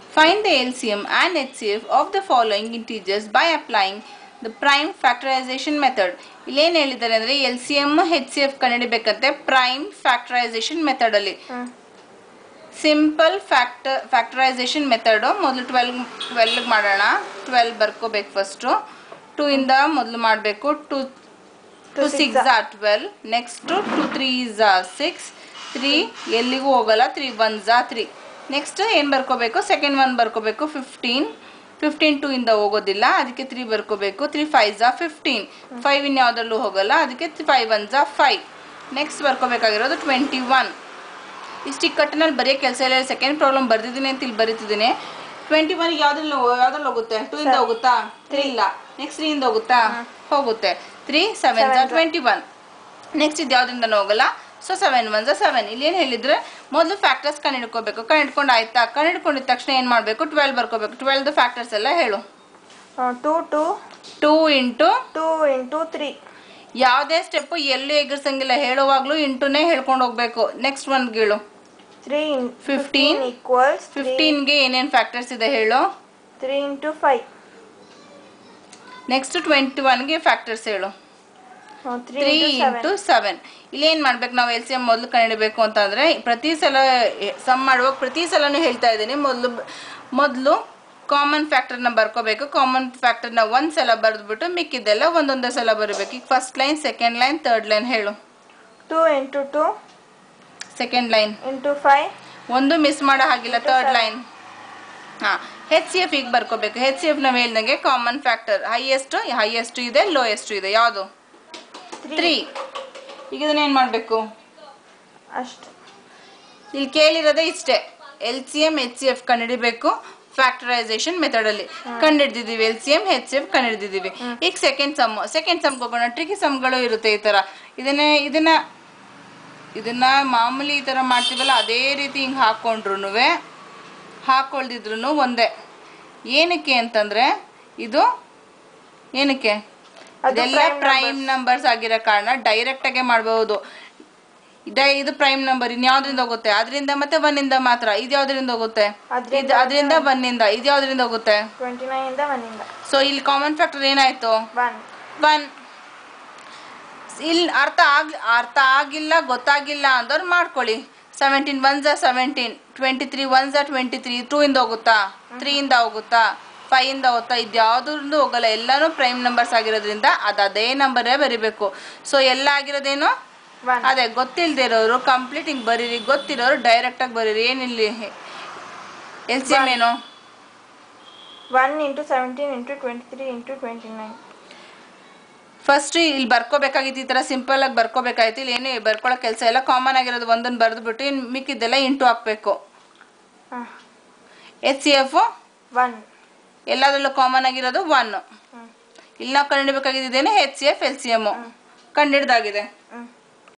Find the LCM and HCF of the following integers by applying the prime factorization method. ಇಲ್ಲೇನು ಹೇಳಿದ್ದಾರೆ ಅಂದರೆ L C M H C F ಕಂಡುಹಿಡಿಬೇಕಂತೆ prime factorization ಮೆಥಡಲ್ಲಿ hmm simple factor factorization method ಮೊದಲು twelve ಟ್ವೆಲ್ಗೆ ಮಾಡೋಣ twelve ಬರ್ಕೋಬೇಕು first two ಇಂದ ಮೊದಲು ಮಾಡಬೇಕು two two Two six six are- are twelve next two three are six three ಎಲ್ಲಿಗೂ ಹೋಗಲ್ಲ ತ್ರೀ ಒನ್ ಝಾ ತ್ರೀ ನೆಕ್ಸ್ಟ್ ಏನು ಬರ್ಕೋಬೇಕು ಸೆಕೆಂಡ್ ಒನ್ ಬರ್ಕೋಬೇಕು ಫಿಫ್ಟೀನ್ ಫಿಫ್ಟೀನ್ ಟೂ ಇಂದ ಹೋಗೋದಿಲ್ಲ ಅದಕ್ಕೆ ತ್ರೀ ಬರ್ಕೋಬೇಕು ತ್ರೀ ಫೈವ್ ಝಾ ಫಿಫ್ಟೀನ್ ಫೈವ್ ಇನ್ ಯಾವುದ್ರಲ್ಲೂ ಹೋಗಲ್ಲ ಅದಕ್ಕೆ ಫೈವ್ ಒನ್ ಝಾ ಫೈವ್ ನೆಕ್ಸ್ಟ್ ಬರ್ಕೋಬೇಕಾಗಿರೋದು ಟ್ವೆಂಟಿ ಒನ್ ಇಷ್ಟು ಕಟ್ಟಿನಲ್ಲಿ ಬರೆಯೋ ಕೆಲಸ ಇಲ್ಲ ಸೆಕೆಂಡ್ ಪ್ರಾಬ್ಲಮ್ ಬರ್ದಿದ್ದೀನಿ ಅಂತ ಇಲ್ಲಿ ಬರೀತಿದ್ದೀನಿ ಟ್ವೆಂಟಿ ಒನ್ ಯಾವ್ದ್ರಲ್ಲಿ ಯಾವ್ದ್ರಲ್ಲಿ ಹೋಗುತ್ತೆ ಟೂ ಇಂದ ಹೋಗುತ್ತಾ ತ್ರೀ ಇಲ್ಲ ನೆಕ್ಸ್ಟ್ ತ್ರೀ ಇಂದ ಹೋಗುತ್ತಾ ಹೋಗುತ್ತೆ three seven Seven twenty one next ಇದು ಯಾವ್ದ್ರಿಂದನೂ ಹೋಗಲ್ಲ ಸೊ ಸೆವೆನ್ ಒನ್ ಝ ಸೆವೆನ್ ಇಲ್ಲಿ ಏನು ಹೇಳಿದ್ರೆ ಮೊದಲು ಫ್ಯಾಕ್ಟರ್ಸ್ ಕಂಡಿಡ್ಕೋಬೇಕು ಕಂಡಿಡ್ಕೊಂಡು ಆಯ್ತಾ ಕಂಡಿಡ್ಕೊಂಡಿದ ತಕ್ಷಣ ಏನು ಮಾಡಬೇಕು ಟ್ವೆಲ್ ಬರ್ಕೋಬೇಕು ಟ್ವೆಲ್ದು ಫ್ಯಾಕ್ಟರ್ಸ್ ಎಲ್ಲ ಹೇಳು two two two into two into three ಯಾವುದೇ ಸ್ಟೆಪ್ಪು ಎಲ್ಲೂ ಎಗರ್ಸಂಗಿಲ್ಲ ಹೇಳುವಾಗಲೂ ಇಂಟುನೇ ಹೇಳ್ಕೊಂಡು ಹೋಗ್ಬೇಕು ನೆಕ್ಸ್ಟ್ ಒಂದು ಗೀಳು ತ್ರೀ Fifteen. ಈಕ್ವಲ್ಸ್ ಫಿಫ್ಟೀನ್ಗೆ ಏನೇನು ಫ್ಯಾಕ್ಟರ್ಸ್ ಇದೆ ಹೇಳು three into five next twenty ಒನ್ಗೆ ಫ್ಯಾಕ್ಟರ್ಸ್ ಹೇಳು three three into into seven ಇಲ್ಲಿ ಏನು ಮಾಡ್ಬೇಕು ನಾವು ಎಲ್ ಸಿ ಎಮ್ ಮೊದಲು ಕಂಡಿಡಬೇಕು ಅಂತಂದರೆ ಪ್ರತಿ ಸಲ ಸಮ್ ಮಾಡುವಾಗ ಪ್ರತಿ ಸಲನೂ ಹೇಳ್ತಾ ಇದ್ದೀನಿ ಮೊದಲು ಮೊದಲು ಕಾಮನ್ ಫ್ಯಾಕ್ಟರ್ನ ಬರ್ಕೋಬೇಕು ಕಾಮನ್ ಫ್ಯಾಕ್ಟರ್ನ ಒಂದು ಸಲ ಬರೆದ್ಬಿಟ್ಟು ಮಿಕ್ಕಿದ್ದೆಲ್ಲ ಒಂದೊಂದೇ ಸಲ ಬರಬೇಕು ಈಗ first line second line third line ಹೇಳು two into two second line into five ಒಂದು ಮಿಸ್ ಮಾಡೋ ಹಾಗಿಲ್ಲ ತರ್ಡ್ seven. ಲೈನ್ ಹಾಂ ಹೆಚ್ ಸಿ ಎಫ್ ಈಗ ಬರ್ಕೋಬೇಕು ಹೆಚ್ ಸಿ ಎಫ್ ನಾವು ಹೇಳ್ದಂಗೆ ಕಾಮನ್ ಫ್ಯಾಕ್ಟರ್ ಹೈಯೆಸ್ಟ್ ಹೈಯೆಸ್ಟ್ ಇದೆ ಲೋಯೆಸ್ಟ್ ಇದೆ ಯಾವುದು ತ್ರೀ ಈಗ ಇದನ್ನ ಏನು ಮಾಡಬೇಕು ಅಷ್ಟು ಇಲ್ಲಿ ಕೇಳಿರೋದೇ ಇಷ್ಟೇ L C M H C F ಕಂಡುಹಿಡಿಬೇಕು ಫ್ಯಾಕ್ಟರೈಸೇಷನ್ ಮೆಥಡಲ್ಲಿ ಕಂಡುಹಿಡ್ದಿದ್ದೀವಿ L C M H C F ಕಂಡುಹಿಡ್ದಿದ್ದೀವಿ ಈಗ ಸೆಕೆಂಡ್ ಸಮ್ ಸೆಕೆಂಡ್ ಸಮ್ಗೆ ಹೋಗೋಣ ಟ್ರಿಕಿ ಸಮ್ಗಳು ಇರುತ್ತೆ ಈ ಥರ ಇದನ್ನೇ ಇದನ್ನ ಇದನ್ನ ಮಾಮೂಲಿ ಈ ಥರ ಮಾಡ್ತೀವಲ್ಲ ಅದೇ ರೀತಿ ಹಿಂಗೆ ಹಾಕ್ಕೊಂಡ್ರು ಹಾಕೊಳ್ದಿದ್ರು ಒಂದೇ ಏನಕ್ಕೆ ಅಂತಂದರೆ ಇದು ಏನಕ್ಕೆ ಅದು ಇದೆಲ್ಲ prime ಪ್ರೈಮ್ ನಂಬರ್ಸ್ ಆಗಿರೋ ಕಾರಣ ಡೈರೆಕ್ಟ್ ಆಗಿ ಮಾಡಬಹುದು ಇದ ಇದು ಪ್ರೈಮ್ ನಂಬರ್ ಇನ್ಯಾವ್ದ್ರಿಂದ ಹೋಗುತ್ತೆ ಅದರಿಂದ ಮತ್ತೆ ಒನ್ನಿಂದ ಮಾತ್ರ ಇದು ಯಾವ್ದ್ರಿಂದ ಹೋಗುತ್ತೆ ಅದ್ರಿಂದ ಇದು ಅದರಿಂದ ಒನ್ನಿಂದ ಇದು ಯಾವ್ದ್ರಿಂದ ಹೋಗುತ್ತೆ ಟ್ವೆಂಟಿ ನೈನಿಂದ ಒನ್ನಿಂದ ಸೊ ಇಲ್ಲಿ ಕಾಮನ್ ಫ್ಯಾಕ್ಟರ್ ಏನಾಯ್ತು ಒನ್ ಒನ್ ಇಲ್ಲಿ ಅರ್ಥ ಆಗ್ ಅರ್ಥ ಆಗಿಲ್ಲ ಗೊತ್ತಾಗಿಲ್ಲ ಅಂದವ್ರು ಮಾಡ್ಕೊಳ್ಳಿ ಸೆವೆಂಟೀನ್ ಒನ್ ಝಾ ಸೆವೆಂಟೀನ್ ಟ್ವೆಂಟಿ ತ್ರೀ ಒನ್ ಝಾ ಟ್ವೆಂಟಿ ತ್ರೀ ಟೂ ಇಂದ ಹೋಗುತ್ತಾ ತ್ರೀ ಇಂದ ಹೋಗುತ್ತಾ ಫೈವ್ ಇಂದ ಹೋಗ್ತಾ ಇದು ಯಾವುದ್ರಿಂದ ಹೋಗಲ್ಲ ಎಲ್ಲಾನು ಪ್ರೈಮ್ ನಂಬರ್ಸ್ ಆಗಿರೋದ್ರಿಂದ ಅದು ಅದೇ ನಂಬರೇ ಬರಿಬೇಕು ಸೊ ಎಲ್ಲ ಆಗಿರೋದೇನು ಒನ್ ಅದೇ ಗೊತ್ತಿಲ್ಲದೆ ಇರೋರು ಕಂಪ್ಲೀಟ್ ಹಿಂಗೆ ಬರೀರಿ ಗೊತ್ತಿರೋರು ಡೈರೆಕ್ಟಾಗಿ ಬರೀರಿ ಏನಿಲ್ಲಿ ಎಲ್ ಸಿ ಎಮ್ ಏನು one into seventeen into twenty three into twenty nine first ಇಲ್ಲಿ ಬರ್ಕೋಬೇಕಾಗಿತ್ತು ಈ ಥರ ಸಿಂಪಲ್ ಆಗಿ ಬರ್ಕೋಬೇಕಾಯ್ತು ಇಲ್ಲಿ ಏನು ಬರ್ಕೊಳ್ಳೋ ಕೆಲಸ ಎಲ್ಲ ಕಾಮನ್ ಆಗಿರೋದು ಒಂದನ್ನು ಬರೆದ್ಬಿಟ್ಟು ಇನ್ನು ಮಿಕ್ಕಿದ್ದೆಲ್ಲ ಇಂಟು ಹಾಕ್ಬೇಕು ಹಾಂ ಎಚ್ ಸಿ ಎಫ್ ಒನ್ ಎಲ್ಲದರಲ್ಲೂ ಕಾಮನ್ ಆಗಿರೋದು ಒನ್ ಹ್ಞೂ ಇಲ್ಲಿ ನಾವು ಕಂಡುಹಿಡಬೇಕಾಗಿದ್ದೇನೆ H C F L C M ಕಂಡಿಡ್ದಾಗಿದೆ ಹ್ಞೂ